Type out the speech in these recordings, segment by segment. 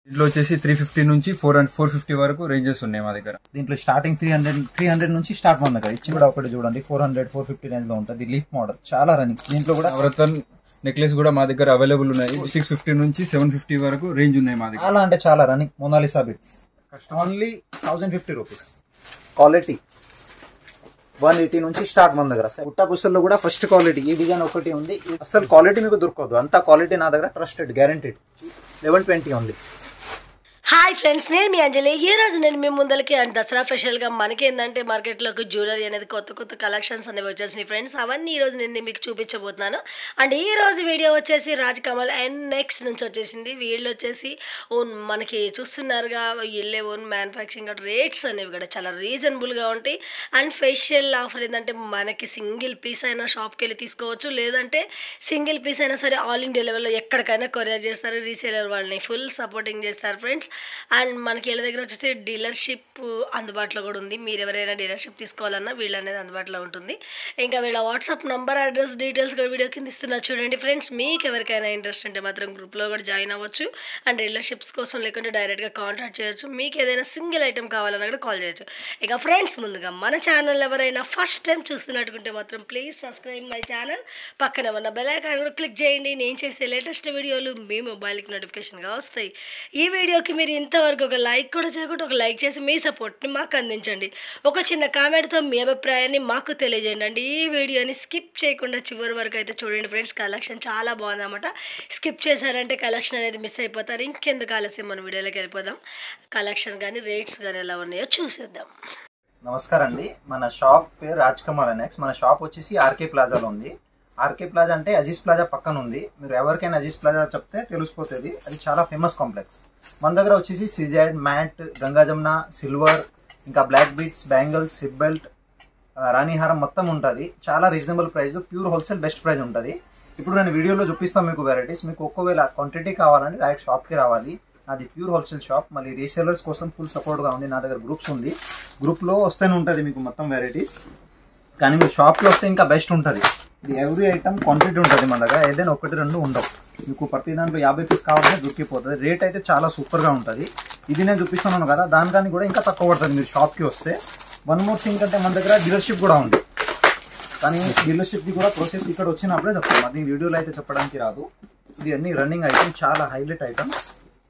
దీంట్లో వచ్చేసి three fifty నుంచి ఫోర్ అండ్ ఫోర్ ఫిఫ్టీ వరకు రేంజెస్ ఉన్నాయి మా దగ్గర దీంట్లో starting three hundred three hundred నుంచి స్టార్ట్ మన దగ్గర ఇచ్చి కూడా ఒకటి చూడండి four hundred four fifty range లో ఉంటుంది లీఫ్ మోడల్ చాలా రన్నింగ్ దీంట్లో కూడా నవరత్న్ నెక్లెస్ కూడా మా దగ్గర అవైలబుల్ ఉన్నాయి సిక్స్ ఫిఫ్టీ నుంచి సెవెన్ ఫిఫ్టీ వరకు రేంజ్ ఉన్నాయి మా దగ్గర చాలా అంటే చాలా running Mona Lisa beads only thousand fifty rupees quality one eighty నుంచి స్టార్ట్ మన దగ్గర పుట్ట పుస్తల్లో కూడా ఫస్ట్ క్వాలిటీ ఈ డిజైన్ ఒకటి ఉంది అసలు క్వాలిటీ మీకు దొరకదు అంత క్వాలిటీ నా దగ్గర trusted guaranteed eleven twenty only hi friends నేను మీ అంజలి ఈ రోజు నేను మీ ముందరికి అండ్ దసరా స్పెషల్గా మనకి ఏంటంటే మార్కెట్లోకి జ్యువెలరీ అనేది కొత్త కొత్త కలెక్షన్స్ అనేవి వచ్చేసినాయి ఫ్రెండ్స్ అవన్నీ ఈ రోజు నేను మీకు చూపించబోతున్నాను అండ్ ఈ రోజు వీడియో వచ్చేసి రాజ్ కమల్ అండ్ నెక్స్ట్ నుంచి వచ్చేసింది వీళ్ళు వచ్చేసి ఓన్ మనకి చూస్తున్నారుగా వీళ్ళే ఓన్ మ్యానుఫ్యాక్చరింగ్ రేట్స్ అనేవి కూడా చాలా రీజనబుల్గా ఉంటాయి అండ్ ఫేషియల్ ఆఫర్ ఏంటంటే మనకి సింగిల్ పీస్ అయినా షాప్కి వెళ్ళి తీసుకోవచ్చు లేదంటే సింగిల్ పీస్ అయినా సరే ఆల్ ఇండియా లెవెల్లో ఎక్కడికైనా కొరియర్ చేస్తారు రీసేలర్ వాళ్ళని ఫుల్ సపోర్టింగ్ చేస్తారు ఫ్రెండ్స్ అండ్ మనకి వీళ్ళ దగ్గర వచ్చేసి డీలర్షిప్ అందుబాటులో కూడా ఉంది మీరు ఎవరైనా డీలర్షిప్ తీసుకోవాలన్నా వీళ్ళు అనేది అందుబాటులో ఉంటుంది ఇంకా వీళ్ళ వాట్సాప్ నంబర్ అడ్రస్ డీటెయిల్స్ కూడా వీడియో కింద ఇస్తున్నా చూడండి ఫ్రెండ్స్ మీకు ఎవరికైనా ఇంట్రెస్ట్ ఉంటే మాత్రం గ్రూప్లో కూడా జాయిన్ అవ్వచ్చు అండ్ డీలర్షిప్స్ కోసం లేకుంటే డైరెక్ట్గా కాంటాక్ట్ చేయొచ్చు మీకు ఏదైనా సింగిల్ ఐటమ్ కావాలన్నా కూడా కాల్ చేయొచ్చు ఇక ఫ్రెండ్స్ ముందుగా మన ఛానల్ ఎవరైనా ఫస్ట్ టైం చూస్తున్నట్టుకుంటే మాత్రం ప్లీజ్ సబ్స్క్రైబ్ మై ఛానల్ పక్కన ఉన్న బెల్ ఐకాన్ కూడా క్లిక్ చేయండి నేను చేసే లేటెస్ట్ వీడియోలు మీ మొబైల్కి నోటిఫికేషన్గా వస్తాయి ఈ వీడియోకి మీరు ఇంతవరకు ఒక లైక్ కూడా చేయకుండా ఒక లైక్ చేసి మీ సపోర్ట్ని మాకు అందించండి ఒక చిన్న కామెంట్తో మీ అభిప్రాయాన్ని మాకు తెలియజేయండి అండి ఈ వీడియోని స్కిప్ చేయకుండా చివరి వరకు అయితే చూడండి ఫ్రెండ్స్ కలెక్షన్ చాలా బాగుందన్నమాట స్కిప్ చేశారంటే కలెక్షన్ అనేది మిస్ అయిపోతారు ఇంకెందుకు ఆలస్యం మన వీడియోలోకి వెళ్ళిపోదాం కలెక్షన్ కానీ రేట్స్ కానీ ఎలా ఉన్నాయో చూసేద్దాం నమస్కారం అండి మన షాప్ పేరు రాజ్ కుమార్ అనెక్స్ మన షాప్ వచ్చేసి ఆర్కే ప్లాజాలో ఉంది ఆర్కే ప్లాజా అంటే అజీజ్ ప్లాజా పక్కన ఉంది మీరు ఎవరికైనా అజీజ్ ప్లాజా చెప్తే తెలిసిపోతుంది అది చాలా ఫేమస్ కాంప్లెక్స్ మన దగ్గర వచ్చేసి సిజైడ్ మ్యాట్ గంగా జమున సిల్వర్ ఇంకా black beads bangles hip belt రాణిహారం మొత్తం ఉంటుంది చాలా reasonable price pure wholesale best price ఉంటుంది ఇప్పుడు నేను వీడియోలో చూపిస్తాను మీకు వెరైటీస్ మీకు ఒకవేళ క్వాంటిటీ కావాలంటే డైరెక్ట్ షాప్కి రావాలి నాది ప్యూర్ హోల్సేల్ షాప్ మళ్ళీ రీసేలర్స్ కోసం ఫుల్ సపోర్ట్గా ఉంది నా దగ్గర గ్రూప్స్ ఉంది గ్రూప్లో వస్తేనే ఉంటుంది మీకు మొత్తం వెరైటీస్ కానీ మీరు షాప్లో వస్తే ఇంకా బెస్ట్ ఉంటుంది ఇది ఎవ్రీ ఐటమ్ క్వాంటిటీ ఉంటుంది మన దగ్గర ఏదైనా ఒకటి రెండు ఉండవు మీకు ప్రతి దాంట్లో యాభై పీస్ కావాలంటే దొరికిపోతుంది రేట్ అయితే చాలా సూపర్గా ఉంటుంది ఇది నేను చూపిస్తున్నాను కదా దానికని కూడా ఇంకా తక్కువ పడుతుంది మీరు షాప్కి వస్తే వన్ మోర్ థింగ్ అంటే మన దగ్గర డీలర్షిప్ కూడా ఉంది కానీ డీలర్షిప్ది కూడా ప్రాసెస్ ఇక్కడ వచ్చినప్పుడే చెప్తాం అది వీడియోలో అయితే చెప్పడానికి రాదు ఇది అన్ని రన్నింగ్ ఐటమ్ చాలా హైలైట్ ఐటమ్స్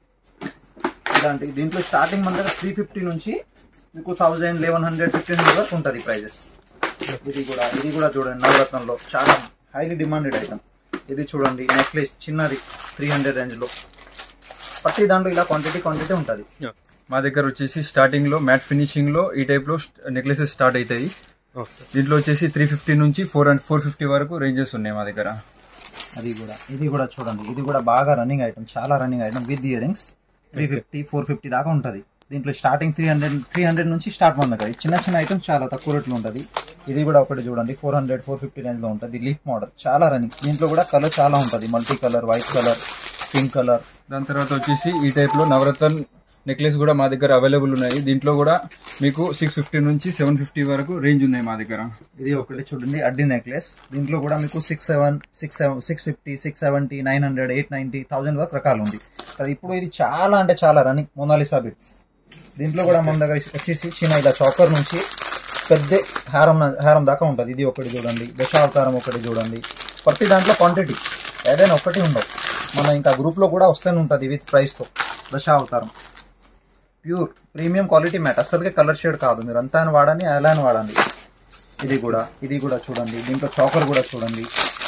ఇలాంటి దీంట్లో స్టార్టింగ్ మన దగ్గర త్రీ ఫిఫ్టీ నుంచి మీకు థౌజండ్ లెవెన్ హండ్రెడ్ ఫిఫ్టీన్ వరకు ఉంటుంది ప్రైజెస్ ఇది కూడా ఇది కూడా చూడండి నవరత్నంలో చాలా హైలీ డిమాండెడ్ ఐటమ్ ఇది చూడండి నెక్లెస్ చిన్నది త్రీ హండ్రెడ్ రేంజ్లో ప్రతి దాంట్లో ఇలా క్వాంటిటీ క్వాంటిటీ ఉంటుంది మా దగ్గర వచ్చేసి స్టార్టింగ్ లో మ్యాట్ ఫినిషింగ్ లో ఈ టైప్ లో నెక్లెసెస్ స్టార్ట్ అవుతాయి దీంట్లో వచ్చేసి త్రీ ఫిఫ్టీ నుంచి ఫోర్ అండ్ ఫోర్ ఫిఫ్టీ వరకు రేంజెస్ ఉన్నాయి మా దగ్గర అది కూడా ఇది కూడా చూడండి ఇది కూడా బాగా రన్నింగ్ ఐటమ్ చాలా running item with year earrings three fifty four fifty దాకా ఉంటుంది దీంట్లో starting three hundred three hundred నుంచి స్టార్ట్ మన దగ్గర ఈ చిన్న చిన్న ఐటమ్స్ చాలా తక్కువ రేట్లో ఉంటుంది ఇది కూడా ఒకటి చూడండి ఫోర్ హండ్రెడ్ ఫోర్ ఫిఫ్టీ రేంజ్లో ఉంటుంది లీఫ్ మోడల్ చాలా రన్నింగ్ దీంట్లో కూడా కలర్ చాలా ఉంటుంది multi colour white colour pink colour దాని తర్వాత వచ్చేసి ఈ టైప్ లో నవరత్న్ నెక్లెస్ కూడా మా దగ్గర అవైలబుల్ ఉన్నాయి దీంట్లో కూడా మీకు సిక్స్ ఫిఫ్టీ నుంచి సెవెన్ ఫిఫ్టీ వరకు రేంజ్ ఉన్నాయి మా దగ్గర ఇది ఒకటి చూడండి అడ్డి నెక్లెస్ దీంట్లో కూడా మీకు six seven six seven six fifty six seventy nine hundred eight ninety thousand వరకు రకాలు ఉంది అది ఇప్పుడు ఇది చాలా అంటే చాలా రన్నింగ్ మొనాలిసా బిట్స్ దీంట్లో కూడా మన దగ్గర వచ్చేసి చిన్న ఇలా చాకర్ నుంచి పెద్ద హారం హారం దాకా ఉంటుంది ఇది ఒకటి చూడండి దశావతారం ఒకటి చూడండి ప్రతి దాంట్లో క్వాంటిటీ ఏదైనా ఒకటి ఉండవు మన ఇంకా గ్రూప్లో కూడా వస్తూనే ఉంటుంది విత్ ప్రైస్తో దశావతారం ప్యూర్ ప్రీమియం క్వాలిటీ మ్యాట్ అసలుకే కలర్ షేడ్ కాదు మీరు అంతా అని వాడండి ఎలా అని వాడండి ఇది కూడా ఇది కూడా చూడండి దీంట్లో చాకర్ కూడా చూడండి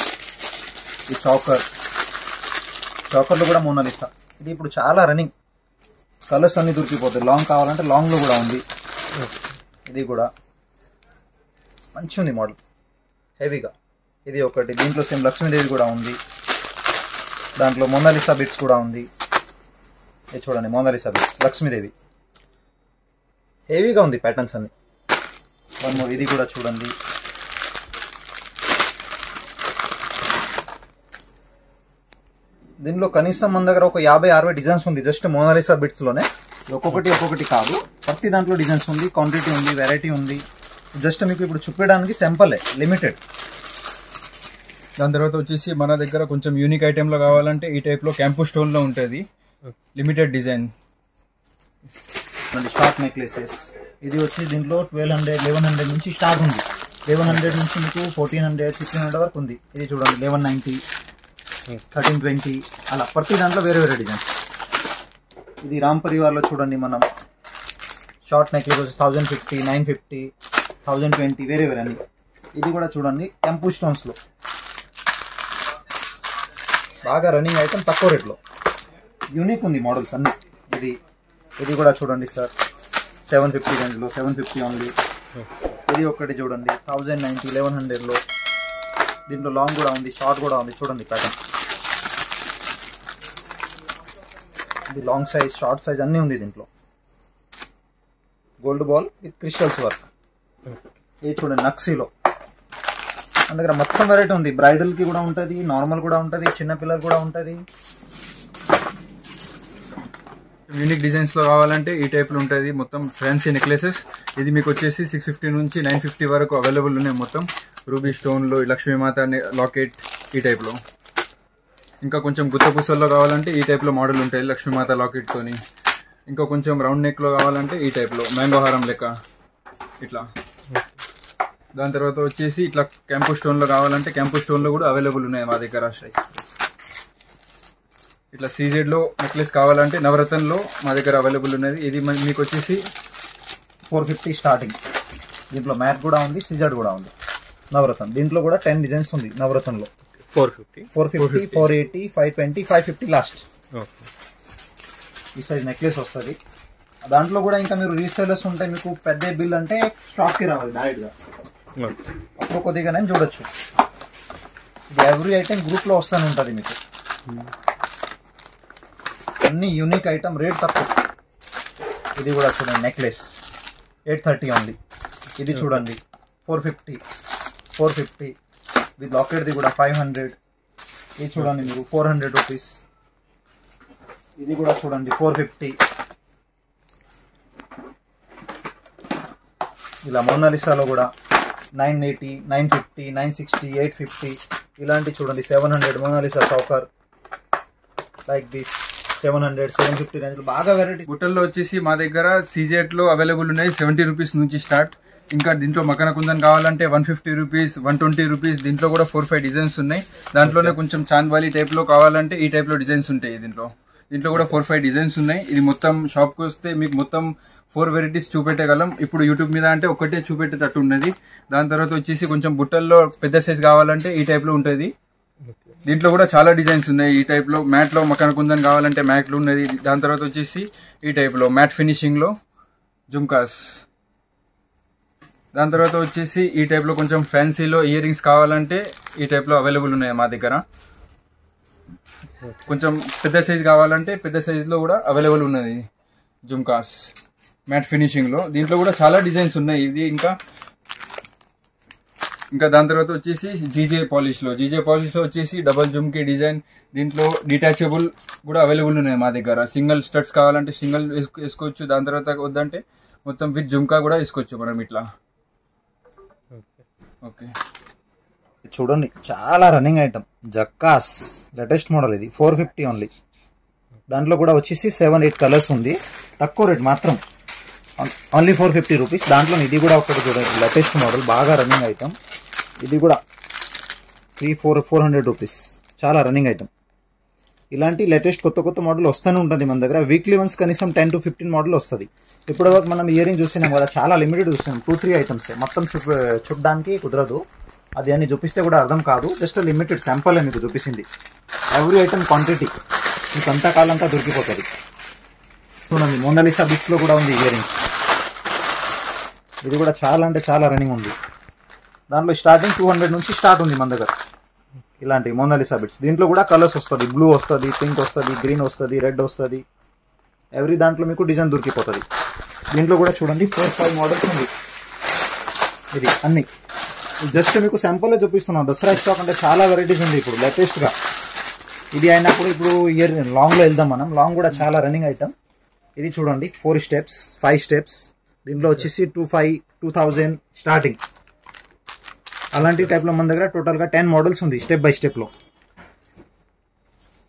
ఈ చాకర్ చాకర్లో కూడా మోనాలిసా ఇది ఇప్పుడు చాలా రన్నింగ్ కలర్స్ అన్ని దొరికిపోతాయి లాంగ్ కావాలంటే లాంగ్లో కూడా ఉంది ఇది కూడా మంచి ఉంది మోడల్ హెవీగా ఇది ఒకటి దీంట్లో సేమ్ లక్ష్మీదేవి కూడా ఉంది దాంట్లో మోనాలిసా బిట్స్ కూడా ఉంది ఇది చూడండి మోనాలిసా బిట్స్ లక్ష్మీదేవి హెవీగా ఉంది ప్యాటర్న్స్ అన్ని వన్ మోర్ ఇది కూడా చూడండి దీనిలో కనీసం మన దగ్గర ఒక యాభై అరవై డిజైన్స్ ఉంది జస్ట్ మోనాలిసా బిట్స్లోనే ఒక్కొక్కటి ఒక్కొక్కటి కాదు ప్రతి దాంట్లో డిజైన్స్ ఉంది క్వాంటిటీ ఉంది వెరైటీ ఉంది జస్ట్ మీకు ఇప్పుడు చూపించడానికి సింపులే లిమిటెడ్ దాని తర్వాత వచ్చేసి మన దగ్గర కొంచెం యూనిక్ ఐటెంలో కావాలంటే ఈ టైప్లో క్యాంపు స్టోన్లో ఉంటుంది లిమిటెడ్ డిజైన్ షార్ట్ నెక్లెసెస్ ఇది వచ్చి దీంట్లో ట్వెల్వ్ హండ్రెడ్ లెవెన్ హండ్రెడ్ నుంచి స్టార్ట్ ఉంది లెవెన్ హండ్రెడ్ నుంచి మీకు ఫోర్టీన్ హండ్రెడ్ ఫిఫ్టీన్ హండ్రెడ్ వరకు ఉంది ఇది చూడండి లెవెన్ నైంటీ థర్టీన్ ట్వంటీ అలా ప్రతి దాంట్లో వేరే వేరే డిజైన్స్ ఇది రామ్ పరివార్లో చూడండి మనం షార్ట్ నెక్లెస్ వచ్చి thousand fifty nine fifty thousand twenty వేరే వేరే అన్ని ఇది కూడా చూడండి టెంపు స్టోన్స్లో బాగా రన్నింగ్ ఐటమ్ తక్కువ రేట్లో యూనిక్ ఉంది మోడల్స్ అన్ని ఇది ఇది కూడా చూడండి సార్ సెవెన్ ఫిఫ్టీ రేంజ్లో సెవెన్ ఫిఫ్టీ ఓన్లీ ఇది ఒకటి చూడండి థౌజండ్ నైంటీ లెవెన్ హండ్రెడ్లో దీంట్లో లాంగ్ కూడా ఉంది షార్ట్ కూడా ఉంది చూడండి ప్యాటర్న్ ఇది లాంగ్ సైజ్ షార్ట్ సైజ్ అన్నీ ఉంది దీంట్లో gold ball with crystals work ఇది చూడండి నక్సీలో మన దగ్గర మొత్తం వెరైటీ ఉంది బ్రైడల్కి కూడా ఉంటుంది నార్మల్ కూడా ఉంటుంది చిన్నపిల్లలు కూడా ఉంటుంది యూనిక్ డిజైన్స్ లో కావాలంటే ఈ టైప్ లో ఉంటుంది మొత్తం ఫ్యాన్సీ నెక్లెసెస్ ఇది మీకు వచ్చేసి సిక్స్ ఫిఫ్టీ నుంచి నైన్ ఫిఫ్టీ వరకు అవైలబుల్ ఉన్నాయి మొత్తం రూబీ స్టోన్ లో లక్ష్మీమాత లాకెట్ ఈ టైప్ లో ఇంకా కొంచెం గుత్త పుస్తల్లో కావాలంటే ఈ టైప్ లో మోడల్ ఉంటాయి లక్ష్మీమాత లాకెట్ తోని ఇంకా కొంచెం రౌండ్ నెక్ లో కావాలంటే ఈ టైప్ లో మ్యాంగో హారం లెక్క ఇట్లా దాని తర్వాత వచ్చేసి ఇట్లా క్యాంపు స్టోన్ లో కావాలంటే క్యాంపు స్టోన్ లో కూడా అవైలబుల్ ఉన్నాయి మా దగ్గర ఇట్లా సీజెడ్ లో నెక్లెస్ కావాలంటే నవరత్నంలో మా దగ్గర అవైలబుల్ ఉన్నది ఇది మ- మీకు వచ్చేసి ఫోర్ ఫిఫ్టీ స్టార్టింగ్ దీంట్లో మ్యాట్ కూడా ఉంది సిజర్డ్ కూడా ఉంది నవరత్నం దీంట్లో కూడా టెన్ డిజైన్స్ ఉంది నవరత్నంలో four fifty four fifty four eighty five twenty five fifty last okay ఈ సైజ్ నెక్లెస్ వస్తుంది దాంట్లో కూడా ఇంకా మీరు రీసేలర్స్ ఉంటే మీకు పెద్ద బిల్ అంటే షాప్కి రావాలి డైరెక్ట్గా ఓకే అప్పుడు కొద్దిగా నేను చూడొచ్చు ఇది ఎవ్రీ ఐటెం గ్రూప్లో వస్తూనే ఉంటుంది మీకు అన్ని యూనిక్ ఐటమ్ రేట్ తక్కువ ఇది కూడా చూడండి నెక్లెస్ ఎయిట్ థర్టీ ఓన్లీ ఇది చూడండి four fifty four fifty with లాకెట్ది కూడా ఫైవ్ హండ్రెడ్ ఇది చూడండి మీరు ఫోర్ హండ్రెడ్ రూపీస్ ఇది కూడా చూడండి ఫోర్ ఫిఫ్టీ ఇలా మోనాలిసాలో కూడా nine eighty nine fifty nine sixty eight fifty ఇలాంటి చూడండి seven hundred Mona Lisa choker like this seven hundred seven fifty రేంజ్లో బాగా వెరైటీ బుట్టల్లో వచ్చేసి మా దగ్గర సీజెట్ లో అవైలబుల్ ఉన్నాయి సెవెంటీ రూపీస్ నుంచి స్టార్ట్ ఇంకా దీంట్లో మకన కుందన్ కావాలంటే one fifty rupees one twenty rupees దీంట్లో కూడా ఫోర్ ఫైవ్ డిజైన్స్ ఉన్నాయి దాంట్లోనే కొంచెం చాంద్వాలి టైప్ లో కావాలంటే ఈ టైప్ లో డిజైన్స్ ఉంటాయి దీంట్లో దీంట్లో కూడా ఫోర్ ఫైవ్ డిజైన్స్ ఉన్నాయి ఇది మొత్తం షాప్ కి వస్తే మీకు మొత్తం ఫోర్ వెరైటీస్ చూపెట్టగలం ఇప్పుడు యూట్యూబ్ మీద అంటే ఒకటే చూపెట్టేటట్టు ఉన్నది దాని తర్వాత వచ్చేసి కొంచెం బుట్టల్లో పెద్ద సైజ్ కావాలంటే ఈ టైప్ లో ఉంటుంది దీంట్లో కూడా చాలా డిజైన్స్ ఉన్నాయి ఈ టైప్ లో మ్యాట్ లో మకన కుందన్ కావాలంటే మ్యాట్ లో ఉన్నది దాని తర్వాత వచ్చేసి ఈ టైప్ లో మ్యాట్ ఫినిషింగ్ లో జుమ్కాస్ దాని తర్వాత వచ్చేసి ఈ టైప్ లో కొంచెం ఫ్యాన్సీలో ఇయర్ రింగ్స్ కావాలంటే ఈ టైప్ లో అవైలబుల్ ఉన్నాయి మా దగ్గర కొంచెం పెద్ద సైజ్ కావాలంటే పెద్ద సైజ్ లో కూడా అవైలబుల్ ఉన్నది జుమ్కాస్ మ్యాట్ ఫినిషింగ్ లో దీంట్లో కూడా చాలా డిజైన్స్ ఉన్నాయి ఇది ఇంకా ఇంకా దాని తర్వాత వచ్చేసి జీజే పాలిష్ లో జీజే పాలిష్ లో వచ్చేసి డబల్ జుమ్కి డిజైన్ దీంట్లో డిటాచబుల్ కూడా అవైలబుల్ ఉన్నాయి మా దగ్గర సింగిల్ స్టడ్స్ కావాలంటే సింగిల్ వేసుకోవచ్చు దాని తర్వాత వద్దంటే మొత్తం విత్ జుమ్కా కూడా వేసుకోవచ్చు మనం ఇట్లా ఓకే చూడండి చాలా రన్నింగ్ ఐటమ్ జక్కాస్ లేటెస్ట్ మోడల్ ఇది ఫోర్ ఫిఫ్టీ ఓన్లీ దాంట్లో కూడా వచ్చేసి సెవెన్ ఎయిట్ కలర్స్ ఉంది తక్కువ రేట్ మాత్రం ఓన్లీ ఫోర్ ఫిఫ్టీ రూపీస్ దాంట్లో ఇది కూడా ఒకటి చూడండి లేటెస్ట్ మోడల్ బాగా రన్నింగ్ ఐటమ్ ఇది కూడా three four four hundred rupees చాలా రన్నింగ్ ఐటమ్ ఇలాంటి లేటెస్ట్ కొత్త కొత్త మోడల్ వస్తూనే ఉంటుంది మన దగ్గర వీక్లీ వన్స్ కనీసం టెన్ టు ఫిఫ్టీన్ మోడల్ వస్తుంది ఇప్పుడు వరకు మనం ఇయర్ రింగ్ చూసినాం కదా చాలా లిమిటెడ్ చూసినాం టూ త్రీ ఐటమ్స్ మొత్తం చూ చూడడానికి కుదరదు అది అన్ని చూపిస్తే కూడా అర్థం కాదు జస్ట్ లిమిటెడ్ శాంపుల్ మీకు చూపిస్తుంది ఎవ్రీ ఐటమ్ క్వాంటిటీ మీకు అంతా కాలంతా దొరికిపోతుంది చూడండి మోనాలిసా బిట్స్లో కూడా ఉంది ఇయర్ రింగ్స్ ఇది కూడా చాలా అంటే చాలా రన్నింగ్ ఉంది దాంట్లో స్టార్టింగ్ టూ హండ్రెడ్ నుంచి స్టార్ట్ ఉంది మన దగ్గర ఇలాంటి మోనాలిసా బిట్స్ దీంట్లో కూడా కలర్స్ వస్తుంది బ్లూ వస్తుంది పింక్ వస్తుంది గ్రీన్ వస్తుంది రెడ్ వస్తుంది ఎవ్రీ దాంట్లో మీకు డిజైన్ దొరికిపోతుంది దీంట్లో కూడా చూడండి ఫోర్ ఫైవ్ మోడల్స్ ఉంది ఇది అన్ని జస్ట్ మీకు శాంపుల్ చూపిస్తున్నాను దసరా స్టాక్ అంటే చాలా వెరైటీస్ ఉంది ఇప్పుడు లేటెస్ట్గా ఇది అయినప్పుడు ఇప్పుడు ఇయర్ లాంగ్లో వెళ్దాం మనం లాంగ్ కూడా చాలా రన్నింగ్ ఐటమ్ ఇది చూడండి ఫోర్ స్టెప్స్ ఫైవ్ స్టెప్స్ దీంట్లో వచ్చేసి two five two thousand starting అలాంటి టైప్లో మన దగ్గర టోటల్గా టెన్ మోడల్స్ ఉంది స్టెప్ బై స్టెప్లో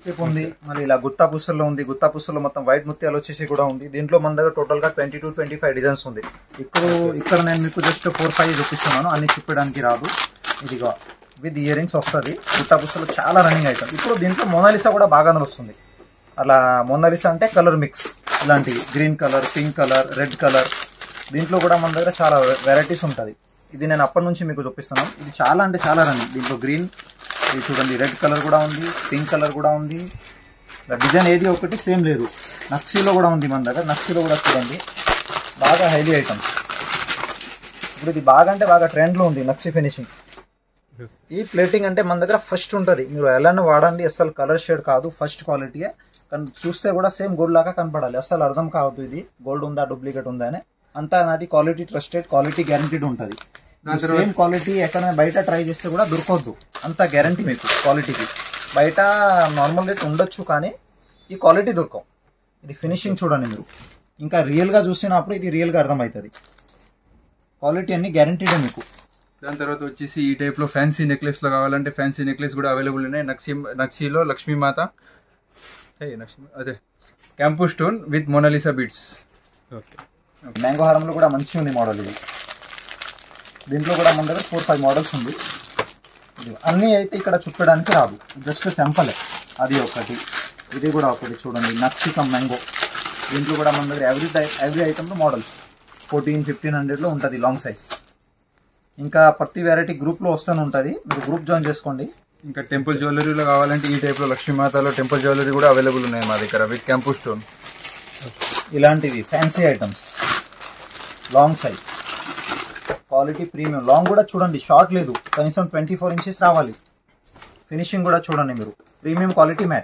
టిప్ ఉంది మళ్ళీ ఇలా గుత్తా పుస్తల్లో ఉంది గుత్తా పుస్తల్లో మొత్తం వైట్ ముత్యాలు వచ్చేసి కూడా ఉంది దీంట్లో మన దగ్గర టోటల్ గా twenty to twenty five designs ఉంది ఇప్పుడు ఇక్కడ నేను మీకు జస్ట్ ఫోర్ ఫైవ్ చూపిస్తున్నాను అన్ని చూపించడానికి రాదు ఇదిగో విత్ ఇయర్ రింగ్స్ వస్తుంది గుత్తా పుస్తలు చాలా రన్నింగ్ అవుతుంది ఇప్పుడు దీంట్లో మొనాలిసా కూడా బాగానే వస్తుంది అలా మొనాలిసా అంటే కలర్ మిక్స్ ఇలాంటివి green colour pink colour red colour దీంట్లో కూడా మన దగ్గర చాలా వెరైటీస్ ఉంటుంది ఇది నేను అప్పటి నుంచి మీకు చూపిస్తున్నాను ఇది చాలా అంటే చాలా రన్నింగ్ దీంట్లో గ్రీన్ ఇది చూడండి రెడ్ కలర్ కూడా ఉంది పింక్ కలర్ కూడా ఉంది ఇలా డిజైన్ ఏది ఒకటి సేమ్ లేదు నక్సీలో కూడా ఉంది మన దగ్గర నక్సీలో కూడా చూడండి బాగా హైలీ ఐటమ్ ఇప్పుడు ఇది బాగా అంటే బాగా ట్రెండ్లో ఉంది నక్సీ ఫినిషింగ్ ఈ ప్లేటింగ్ అంటే మన దగ్గర ఫస్ట్ ఉంటుంది మీరు ఎలానే వాడండి అసలు కలర్ షేడ్ కాదు ఫస్ట్ క్వాలిటీయే కానీ చూస్తే కూడా సేమ్ గోల్డ్ లాగా కనపడాలి అసలు అర్థం కావద్దు ఇది గోల్డ్ ఉందా డూప్లికేట్ ఉందా అని అంతా నాది క్వాలిటీ ట్రస్టెడ్ క్వాలిటీ గ్యారంటీడ్ ఉంటుంది సేమ్ క్వాలిటీ ఎక్కడైనా బయట ట్రై చేస్తే కూడా దొరకవద్దు అంత గ్యారంటీ మీకు క్వాలిటీకి బయట నార్మల్ రేట్ ఉండొచ్చు కానీ ఈ క్వాలిటీ దొరకవు ఇది ఫినిషింగ్ చూడండి మీరు ఇంకా రియల్గా చూసినప్పుడు ఇది రియల్గా అర్థమవుతుంది క్వాలిటీ అన్ని గ్యారంటీడే మీకు దాని తర్వాత వచ్చేసి ఈ టైప్ లో ఫ్యాన్సీ నెక్లెస్ లో కావాలంటే ఫ్యాన్సీ నెక్లెస్ కూడా అవైలబుల్ ఉన్నాయి నక్సీ నక్సీలో లక్ష్మీమాత ఏ, లక్ష్మీ అదే క్యాంపు stone with Mona Lisa beads okay mango హారంలో కూడా మంచిగా ఉంది మోడల్ ఇది దీంట్లో కూడా మన దగ్గర ఫోర్ ఫైవ్ మోడల్స్ ఉంది ఇది అన్నీ అయితే ఇక్కడ చూపడానికి రాదు జస్ట్ సింపలే అది ఒకటి ఇది కూడా ఒకటి చూడండి నక్సికం మ్యాంగో దీంట్లో కూడా మన దగ్గర ఎవ్రీ టైప్ ఎవ్రీ ఐటమ్లో మోడల్స్ ఫోర్టీన్ ఫిఫ్టీన్ హండ్రెడ్లో ఉంటుంది లాంగ్ సైజ్ ఇంకా ప్రతి వెరైటీ గ్రూప్లో వస్తూనే ఉంటుంది మీరు గ్రూప్ జాయిన్ చేసుకోండి ఇంకా టెంపుల్ జ్యువెలరీలో కావాలంటే ఈ టైప్ లో లక్ష్మీమాతలో టెంపుల్ జ్యువెలరీ కూడా అవైలబుల్ ఉన్నాయి మా దగ్గర విత్ క్యాంపు స్టోన్ ఇలాంటివి fancy items long size quality premium long కూడా చూడండి షార్ట్ లేదు కనీసం ట్వంటీ ఫోర్ ఇంచెస్ రావాలి ఫినిషింగ్ కూడా చూడండి మీరు ప్రీమియం క్వాలిటీ మ్యాట్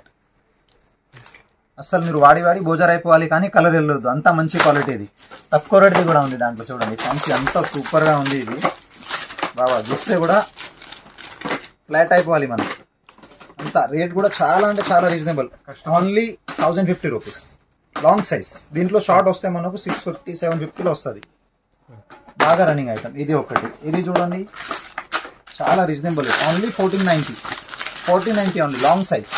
అస్సలు మీరు వాడి వాడి బోజర్ అయిపోవాలి కానీ కలర్ వెళ్ళొద్దు అంత మంచి క్వాలిటీ ఇది తక్కువ రేట్ది కూడా ఉంది దాంట్లో చూడండి ఫ్యాన్సీ అంత సూపర్గా ఉంది ఇది బాబా చూస్తే కూడా ఫ్లాట్ అయిపోవాలి మనం అంత రేట్ కూడా చాలా అంటే చాలా reasonable only thousand fifty rupees long size దీంట్లో షార్ట్ వస్తే మనకు సిక్స్ ఫిఫ్టీ సెవెన్ ఫిఫ్టీలో వస్తుంది బాగా రన్నింగ్ ఐటమ్ ఇది ఒకటి ఇది చూడండి చాలా reasonable only fourteen ninety fourteen ninety only long size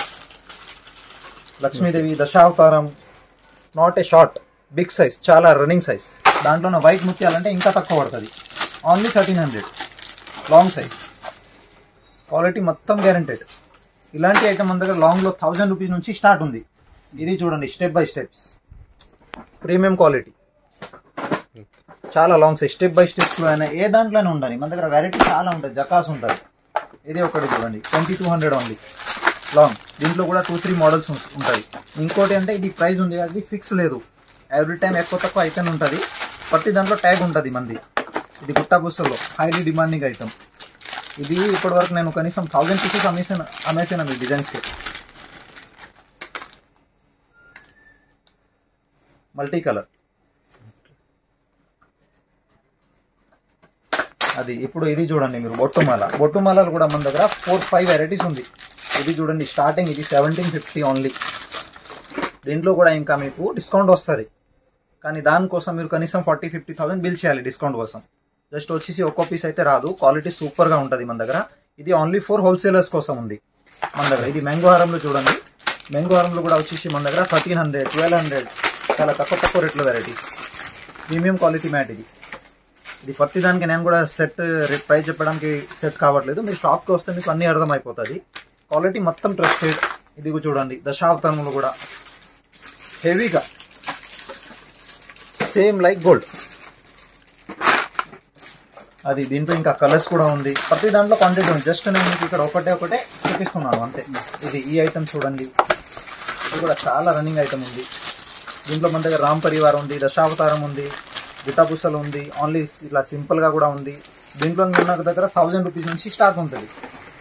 Lakshmi Devi దశావతారం not a short big size చాలా రన్నింగ్ సైజ్ దాంట్లో వైట్ ముత్యాలంటే ఇంకా తక్కువ పడుతుంది only thirteen hundred long size quality మొత్తం గ్యారంటెడ్ ఇలాంటి ఐటమ్ మన దగ్గర లాంగ్లో థౌజండ్ రూపీస్ నుంచి స్టార్ట్ ఉంది ఇది చూడండి step by steps premium quality చాలా లాంగ్ సైజ్ స్టెప్ బై స్టెప్స్లో అయినా ఏ దాంట్లోనే ఉండాలి మన దగ్గర వెరైటీ చాలా ఉంటుంది జకాస్ ఉంటుంది ఇది ఒకటి చూడండి twenty two hundred only long దీంట్లో కూడా టూ త్రీ మోడల్స్ ఉంటాయి ఇంకోటి అంటే ఇది ప్రైస్ ఉంది అది ఫిక్స్ లేదు ఎవ్రీ టైం ఎక్కువ తక్కువ ఐటమ్ ఉంటుంది ప్రతి దాంట్లో ట్యాగ్ ఉంటుంది మంది ఇది గుట్టా పుస్తల్లో హైలీ డిమాండింగ్ ఐటమ్ ఇది ఇప్పటి వరకు నేను కనీసం థౌజండ్ పీసెస్ అమ్మేసాను అమ్మేసాను మీ డిజైన్స్కి మల్టీ కలర్ అది ఇప్పుడు ఇది చూడండి మీరు బొట్టుమాల బొట్టుమాలలు కూడా మన దగ్గర ఫోర్ ఫైవ్ వెరైటీస్ ఉంది ఇది చూడండి స్టార్టింగ్ ఇది సెవెంటీన్ ఫిఫ్టీ ఓన్లీ దీంట్లో కూడా ఇంకా మీకు డిస్కౌంట్ వస్తుంది కానీ దానికోసం మీరు కనీసం ఫార్టీ ఫిఫ్టీ థౌసండ్ బిల్ చేయాలి డిస్కౌంట్ కోసం జస్ట్ వచ్చేసి ఒక్కో పీస్ అయితే రాదు క్వాలిటీ సూపర్గా ఉంటుంది మన దగ్గర ఇది ఓన్లీ ఫోర్ హోల్సేలర్స్ కోసం ఉంది మన దగ్గర ఇది మ్యాంగో హారంలో చూడండి మ్యాంగో హారంలో కూడా వచ్చేసి మన దగ్గర థర్టీన్ హండ్రెడ్ ట్వెల్వ్ హండ్రెడ్ చాలా తక్కువ తక్కువ రేట్లో వెరైటీస్ ప్రీమియం క్వాలిటీ మ్యాట్ ఇది ఇది ప్రతి దానికి నేను కూడా సెట్ రేట్ ప్రైస్ చెప్పడానికి సెట్ కావట్లేదు మీరు షాప్కి వస్తే మీకు అన్నీ అర్థమైపోతుంది క్వాలిటీ మొత్తం ట్రస్టెడ్ ఇది కూడా చూడండి దశావతారంలో కూడా హెవీగా సేమ్ లైక్ గోల్డ్ అది దీంట్లో ఇంకా కలర్స్ కూడా ఉంది ప్రతి దాంట్లో క్వాంటిటీ ఉంది జస్ట్ నేను మీకు ఇక్కడ ఒకటే ఒకటే చూపిస్తున్నాను అంతే ఇది ఈ ఐటమ్ చూడండి ఇది కూడా చాలా రన్నింగ్ ఐటమ్ ఉంది దీంట్లో మన దగ్గర రామ్ పరివార్ ఉంది దశావతారం ఉంది గుటాపుసలు ఉంది ఓన్లీ ఇట్లా సింపుల్గా కూడా ఉంది దీంట్లో ఉన్న దగ్గర థౌజండ్ రూపీస్ నుంచి స్టార్ట్ ఉంటుంది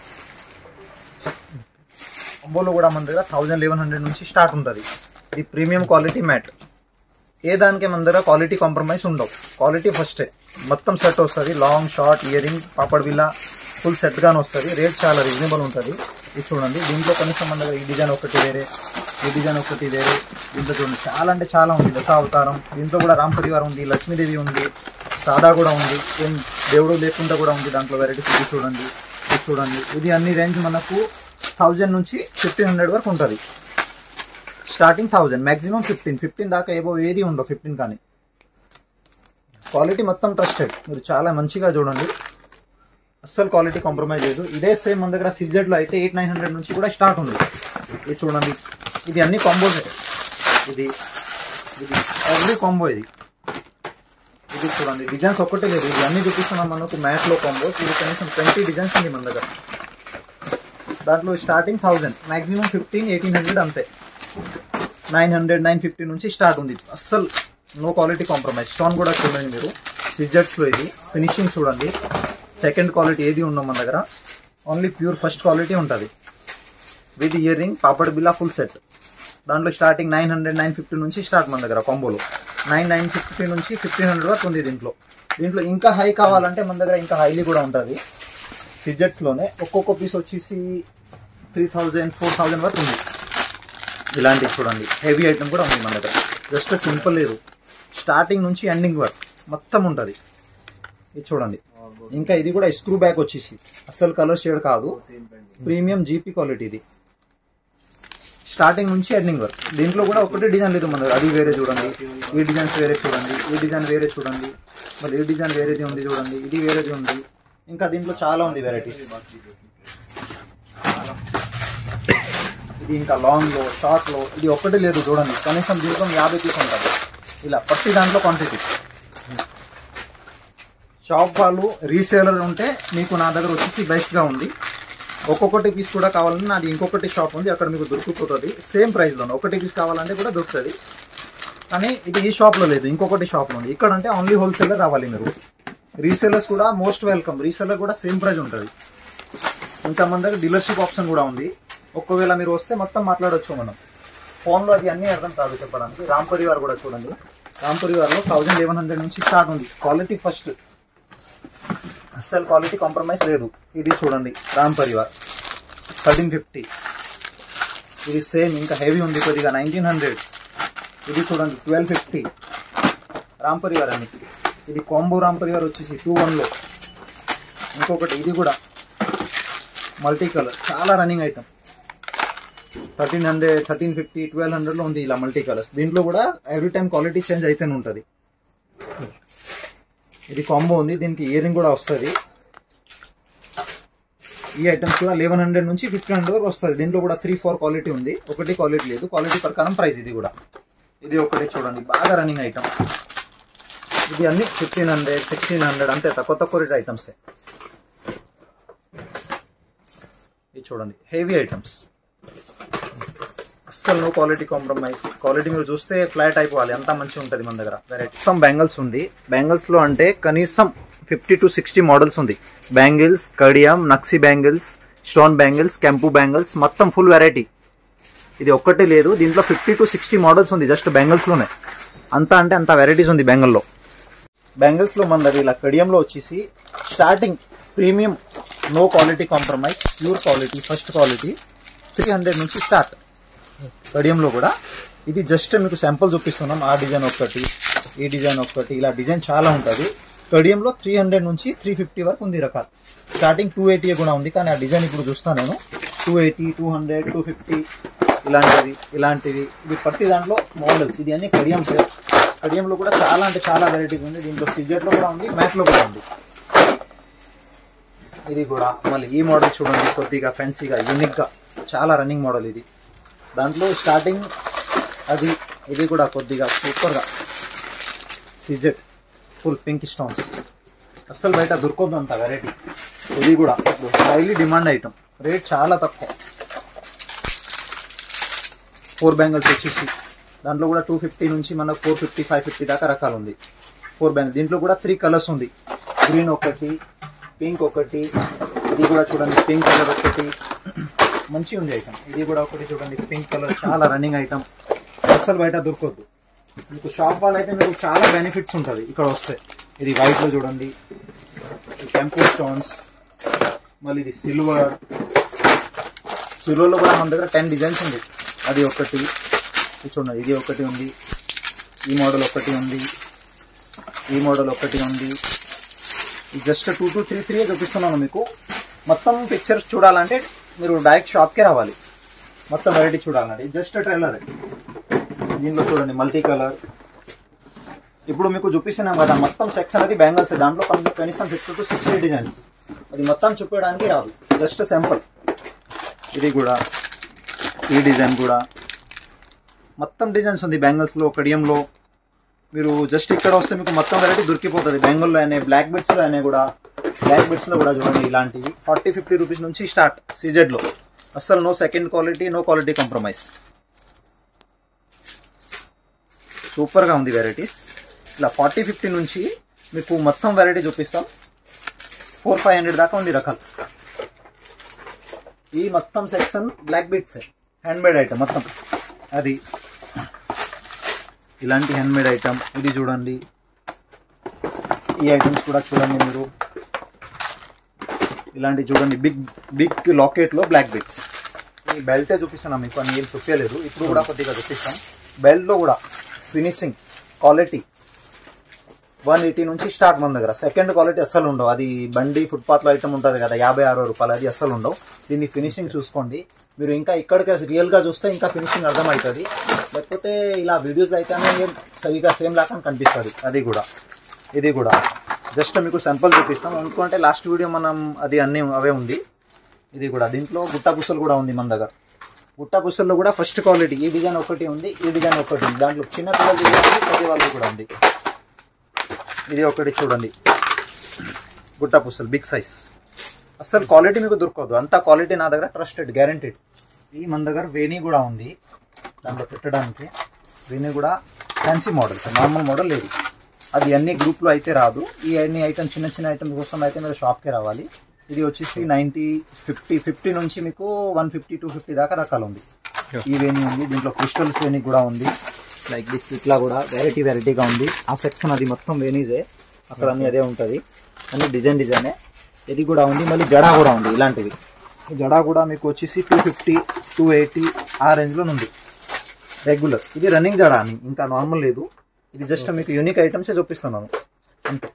అంబోలో కూడా మన దగ్గర థౌజండ్ లెవెన్ హండ్రెడ్ నుంచి స్టార్ట్ ఉంటుంది ఇది ప్రీమియం క్వాలిటీ మ్యాట్ ఏ దానికి మన దగ్గర క్వాలిటీ కాంప్రమైజ్ ఉండవు క్వాలిటీ ఫస్టే మొత్తం సెట్ వస్తుంది లాంగ్ షార్ట్ ఇయర్ రింగ్ పాపడ్ బిల్ల ఫుల్ సెట్గానే వస్తుంది రేట్ చాలా రీజనబుల్ ఉంటుంది ఇది చూడండి దీంట్లో కనీసం మన దగ్గర ఈ డిజైన్ ఒకటి వేరే ఈ డిజైన్ ఒకటి వేరే దీంట్లో చూడండి చాలా అంటే చాలా ఉంది దశ అవతారం దీంట్లో కూడా రామ్ పరివారం ఉంది లక్ష్మీదేవి ఉంది సాదా కూడా ఉంది ఏం దేవుడు లేకుండా కూడా ఉంది దాంట్లో వెరైటీస్ ఇది చూడండి ఇది చూడండి ఇది అన్ని రేంజ్ మనకు థౌజండ్ నుంచి ఫిఫ్టీన్ హండ్రెడ్ వరకు ఉంటుంది starting thousand maximum fifteen fifteen దాకా ఏవో ఏది ఉండవు ఫిఫ్టీన్ కానీ క్వాలిటీ మొత్తం ట్రస్టెడ్ మీరు చాలా మంచిగా చూడండి అస్సలు క్వాలిటీ కాంప్రమైజ్ లేదు ఇదే సేమ్ మన దగ్గర సిజెడ్లో అయితే ఎయిట్ నైన్ హండ్రెడ్ నుంచి కూడా స్టార్ట్ ఉంది ఇది చూడండి ఇది అన్ని కాంబోస్ ఇది ఇది ఎవ్రీ కాంబో ఇది ఇది చూడండి డిజైన్స్ ఒక్కటే లేదు ఇది అన్ని చూపిస్తున్నాం మనకు మ్యాట్లో కాంబోస్ ఇది కనీసం ట్వంటీ డిజైన్స్ ఉంది మన దగ్గర దాంట్లో starting thousand maximum fifteen eighteen hundred అంతే నైన్ హండ్రెడ్ నైన్ ఫిఫ్టీ నుంచి స్టార్ట్ ఉంది అస్సలు నో క్వాలిటీ కాంప్రమైజ్ స్టోన్ కూడా చూడండి మీరు సిజర్స్లో ఇది ఫినిషింగ్ చూడండి సెకండ్ క్వాలిటీ ఏది ఉండవు మన దగ్గర ఓన్లీ ప్యూర్ ఫస్ట్ క్వాలిటీ ఉంటుంది విత్ ఇయర్ రింగ్ పాపడ్ బిల్లా ఫుల్ సెట్ దాంట్లో starting nine hundred nine fifty నుంచి స్టార్ట్ మన దగ్గర కాంబోలో నైన్ నైన్ ఫిఫ్టీ నుంచి ఫిఫ్టీన్ హండ్రెడ్ వరకు ఉంది దీంట్లో దీంట్లో ఇంకా హై కావాలంటే మన దగ్గర ఇంకా హైలీ కూడా ఉంటుంది సిజెట్స్లోనే ఒక్కొక్క పీస్ వచ్చేసి త్రీ థౌజండ్ ఫోర్ థౌజండ్ వరకు ఉంది ఇలాంటివి చూడండి హెవీ ఐటమ్ కూడా ఉంది మన దగ్గర జస్ట్ సింపుల్ లేదు స్టార్టింగ్ నుంచి ఎండింగ్ వర్క్ మొత్తం ఉంటుంది ఇది చూడండి ఇంకా ఇది కూడా స్క్రూ బ్యాక్ వచ్చేసి అస్సలు కలర్ షేడ్ కాదు ప్రీమియం జీపీ క్వాలిటీ ఇది స్టార్టింగ్ నుంచి ఎండింగ్ వర్క్ దీంట్లో కూడా ఒకటే డిజైన్ లేదు మన దగ్గర అది వేరే చూడండి ఈ డిజైన్స్ వేరే చూడండి ఈ డిజైన్ వేరే చూడండి మరి ఈ డిజైన్ వేరేది ఉంది చూడండి ఇది వేరేది ఉంది ఇంకా దీంట్లో చాలా ఉంది వెరైటీస్ ఇది ఇంకా లాంగ్ లో షార్ట్ లో ఇది ఒక్కటి లేదు చూడండి కనీసం దీంట్లో యాభై పీస్ ఉంటుంది ఇలా ప్రతి దాంట్లో క్వాంటిటీ షాప్ వాళ్ళు రీసేలర్ ఉంటే మీకు నా దగ్గర వచ్చేసి బెస్ట్గా ఉంది ఒక్కొక్కటి పీస్ కూడా కావాలంటే నాది ఇంకొకటి షాప్ ఉంది అక్కడ మీకు దొరికిపోతుంది సేమ్ ప్రైస్లో ఒకటి పీస్ కావాలంటే కూడా దొరుకుతుంది కానీ ఇది ఈ షాప్లో లేదు ఇంకొకటి షాప్లో ఉంది ఇక్కడ అంటే ఓన్లీ హోల్సేలర్ రావాలి మీరు రీసేలర్స్ కూడా మోస్ట్ వెల్కమ్ రీసేలర్ కూడా సేమ్ ప్రైస్ ఉంటుంది ఇంకా మన దగ్గర డీలర్షిప్ ఆప్షన్ కూడా ఉంది ఒకవేళ మీరు వస్తే మొత్తం మాట్లాడొచ్చు మనం ఫోన్లో అది అన్నీ అర్థం కాదు చెప్పడానికి రామ్ పరివార్ కూడా చూడండి రామ్ పరివార్లో థౌజండ్ లెవెన్ హండ్రెడ్ నుంచి స్టార్ట్ ఉంది క్వాలిటీ ఫస్ట్ అస్సలు క్వాలిటీ కాంప్రమైజ్ లేదు ఇది చూడండి రామ్ పరివార్ థర్టీన్ ఫిఫ్టీ ఇది సేమ్ ఇంకా హెవీ ఉంది కొద్దిగా నైన్టీన్ హండ్రెడ్ ఇది చూడండి ట్వెల్వ్ ఫిఫ్టీ రామ్ పరివార్ అని ఇది కాంబో రామ్ పరివార్ వచ్చేసి టూ వన్లో ఇంకొకటి ఇది కూడా మల్టీ కలర్ చాలా running item thirteen hundred thirteen fifty twelve హండ్రెడ్లో ఉంది ఇలా మల్టీ కలర్స్ దీంట్లో కూడా ఎవ్రీ టైం క్వాలిటీ చేంజ్ అయితేనే ఉంటుంది ఇది కాంబో ఉంది దీనికి ఇయరింగ్ కూడా వస్తుంది ఈ ఐటమ్స్ కూడా లెవెన్ హండ్రెడ్ నుంచి ఫిఫ్టీన్ హండ్రెడ్ వరకు వస్తుంది దీంట్లో కూడా త్రీ ఫోర్ క్వాలిటీ ఉంది ఒకటి క్వాలిటీ లేదు క్వాలిటీ ప్రకారం ప్రైస్ ఇది కూడా ఇది ఒకటి చూడండి బాగా రన్నింగ్ ఐటమ్ ఇది అన్ని ఫిఫ్టీన్ హండ్రెడ్ సిక్స్టీన్ హండ్రెడ్ అంతే తక్కువ తక్కువ రేట్ ఐటమ్సే ఇది చూడండి హెవీ ఐటమ్స్ అస్సలు నో క్వాలిటీ కాంప్రమైజ్ క్వాలిటీ మీరు చూస్తే ఫ్లాట్ అయిపోవాలి అంత మంచిగా ఉంటుంది మన దగ్గర వెరైటీ మొత్తం బ్యాంగిల్స్ ఉంది బ్యాంగిల్స్లో అంటే కనీసం ఫిఫ్టీ టు సిక్స్టీ మోడల్స్ ఉంది బ్యాంగిల్స్ కడియం నక్సీ బ్యాంగిల్స్ స్టోన్ బ్యాంగిల్స్ కెంపు బ్యాంగిల్స్ మొత్తం ఫుల్ వెరైటీ ఇది ఒక్కటే లేదు దీంట్లో ఫిఫ్టీ టు సిక్స్టీ మోడల్స్ ఉంది జస్ట్ బ్యాంగిల్స్లోనే అంత అంటే అంత వెరైటీస్ ఉంది బ్యాంగిల్లో బ్యాంగిల్స్లో మన దగ్గర ఇలా కడియంలో వచ్చేసి starting premium no quality compromise pure quality first quality three hundred నుంచి స్టార్ట్ కడియంలో కూడా ఇది జస్ట్ మీకు శాంపుల్ చూపిస్తున్నాం ఆ డిజైన్ ఒక్కటి ఈ డిజైన్ ఒక్కటి ఇలా డిజైన్ చాలా ఉంటుంది కడియంలో త్రీ హండ్రెడ్ నుంచి త్రీ ఫిఫ్టీ వరకు ఉంది రకాలు స్టార్టింగ్ టూ ఎయిటీ కూడా ఉంది కానీ ఆ డిజైన్ ఇప్పుడు చూస్తాను నేను two eighty two hundred two fifty ఇలాంటివి ఇలాంటివి ఇది ప్రతి దాంట్లో మోడల్స్ ఇది అన్ని కడియం సార్ కడియంలో కూడా చాలా అంటే చాలా వెరైటీ ఉంది దీంట్లో సిజెట్లో కూడా ఉంది మ్యాట్లో కూడా ఉంది ఇది కూడా మళ్ళీ ఈ మోడల్ చూడండి కొద్దిగా ఫెన్సీగా యూనిక్గా చాలా రన్నింగ్ మోడల్ ఇది దాంట్లో స్టార్టింగ్ అది ఇది కూడా కొద్దిగా సూపర్గా సిజెట్ ఫుల్ పింక్ స్టోన్స్ అస్సలు బయట దొరకదు అంత వెరైటీ ఇది కూడా హైలీ డిమాండ్ ఐటమ్ రేట్ చాలా తక్కువ ఫోర్ బ్యాంగిల్స్ వచ్చేసి దాంట్లో కూడా టూ ఫిఫ్టీ నుంచి మనకు ఫోర్ ఫిఫ్టీ ఫైవ్ ఫిఫ్టీ దాకా రకాలు ఉంది ఫోర్ బ్యాంగిల్ దీంట్లో కూడా త్రీ కలర్స్ ఉంది గ్రీన్ ఒకటి పింక్ ఒకటి ఇది కూడా చూడండి పింక్ కలర్ ఒకటి మంచిగా ఉంది ఐటమ్ ఇది కూడా ఒకటి చూడండి పింక్ కలర్ చాలా రన్నింగ్ ఐటమ్ అస్సలు బయట దొరకదు మీకు షాప్ వాళ్ళు అయితే మీకు చాలా బెనిఫిట్స్ ఉంటుంది ఇక్కడ వస్తే ఇది వైట్లో చూడండి టెంపుల్ స్టోన్స్ మళ్ళీ ఇది సిల్వర్ సిల్వర్లో కూడా మన దగ్గర టెన్ డిజైన్స్ ఉంది అది ఒకటి ఇది చూడండి ఇది ఒకటి ఉంది ఈ మోడల్ ఒకటి ఉంది ఈ మోడల్ ఒకటి ఉంది just two two three three చూపిస్తున్నాను మీకు మొత్తం పిక్చర్స్ చూడాలంటే మీరు డైరెక్ట్ షాప్కే రావాలి మొత్తం వెరైటీ చూడాలండి జస్ట్ ట్రైలర్ దీంట్లో చూడండి మల్టీ కలర్ ఇప్పుడు మీకు చూపిస్తున్నాం కదా మొత్తం సెక్స్ అనేది బ్యాంగిల్స్ దాంట్లో కొంచెం కనీసం ఫిఫ్టీ టు సిక్స్టీ డిజైన్స్ అది మొత్తం చూపించడానికి రాదు జస్ట్ సింపుల్ ఇది కూడా ఈ డిజైన్ కూడా మొత్తం డిజైన్స్ ఉంది బ్యాంగిల్స్లో కడియంలో మీరు జస్ట్ ఇక్కడ వస్తే మీకు మొత్తం వెరైటీ దొరికిపోతుంది బెంగల్లో అయినా బ్లాక్ బెడ్స్లో అయినా కూడా బ్లాక్ బెడ్స్లో కూడా చూడండి ఇలాంటివి ఫార్టీ ఫిఫ్టీ రూపీస్ నుంచి స్టార్ట్ సీజెడ్లో అస్సలు no second quality no quality compromise సూపర్గా ఉంది వెరైటీస్ ఇలా ఫార్టీ ఫిఫ్టీ నుంచి మీకు మొత్తం వెరైటీ చూపిస్తాం ఫోర్ ఫైవ్ హండ్రెడ్ దాకా ఉంది రకాలు ఈ మొత్తం section black beads handmade item మొత్తం అది ఇలాంటి హ్యాండ్మేడ్ ఐటమ్ ఇది చూడండి ఈ ఐటమ్స్ కూడా చూడండి మీరు ఇలాంటి చూడండి బిగ్ బిగ్ లాకెట్లో బ్లాక్ బిట్స్ ఈ బెల్టే చూపిస్తున్నాం మీకు అని ఏం చూపించలేదు ఇప్పుడు కూడా కొద్దిగా చూపిస్తాం బెల్ట్లో కూడా ఫినిషింగ్ క్వాలిటీ వన్ ఎయిటీ నుంచి స్టార్ట్ మన దగ్గర సెకండ్ క్వాలిటీ అస్సలు ఉండవు అది బండి ఫుట్పాత్లో ఐటమ్ ఉంటుంది కదా యాభై అరవై రూపాయలు అది అస్సలు ఉండవు దీన్ని ఫినిషింగ్ చూసుకోండి మీరు ఇంకా ఇక్కడికి రియల్గా చూస్తే ఇంకా ఫినిషింగ్ అర్థమవుతుంది లేకపోతే ఇలా వీడియోస్లో అయితేనే ఏం సరిగా సేమ్ లాగా కనిపిస్తుంది అది కూడా ఇది కూడా జస్ట్ మీకు సింపుల్ చూపిస్తాం అనుకుంటే లాస్ట్ వీడియో మనం అది అన్నీ అవే ఉంది ఇది కూడా దీంట్లో గుట్ట పుస్తలు కూడా ఉంది మన దగ్గర గుట్ట పుస్తల్లో కూడా ఫస్ట్ క్వాలిటీ ఈ డిజైన్ ఒకటి ఉంది ఈ డిజైన్ ఒకటి ఉంది దాంట్లో చిన్న పిల్లలు పెద్ద వాళ్ళది కూడా ఉంది ఇది ఒకటి చూడండి గుట్ట పుస్తలు బిగ్ సైజ్ అస్సలు క్వాలిటీ మీకు దొరకదు అంత క్వాలిటీ నా దగ్గర ట్రస్టెడ్ గ్యారంటీడ్ ఈ మన దగ్గర వేణి కూడా ఉంది దాంట్లో పెట్టడానికి వేణి కూడా ఫ్యాన్సీ మోడల్స్ నార్మల్ మోడల్ లేదు అది అన్ని గ్రూప్లో అయితే రాదు ఈ అన్ని ఐటమ్ చిన్న చిన్న ఐటమ్ కోసం అయితే మీరు షాప్కి రావాలి ఇది వచ్చేసి నైంటీ ఫిఫ్టీ ఫిఫ్టీ నుంచి మీకు వన్ ఫిఫ్టీ టూ ఫిఫ్టీ దాకా రకాలు ఉంది ఈ వేణి ఉంది దీంట్లో క్రిస్టల్ వేణి కూడా ఉంది లైక్ దిస్ ఇట్లా కూడా వెరైటీ వెరైటీగా ఉంది ఆ సెక్షన్ అది మొత్తం వేణీజే అక్కడ అన్ని అదే ఉంటుంది అన్ని డిజైన్ డిజైనే ఇది కూడా ఉంది మళ్ళీ జడా కూడా ఉంది ఇలాంటివి ఈ జడా కూడా మీకు వచ్చేసి టూ ఫిఫ్టీ టూ ఎయిటీ ఆ రేంజ్లో ఉంది రెగ్యులర్ ఇది రన్నింగ్ జడా అని ఇంకా నార్మల్ లేదు ఇది జస్ట్ మీకు యూనిక్ ఐటమ్సే చూపిస్తున్నాను అంతే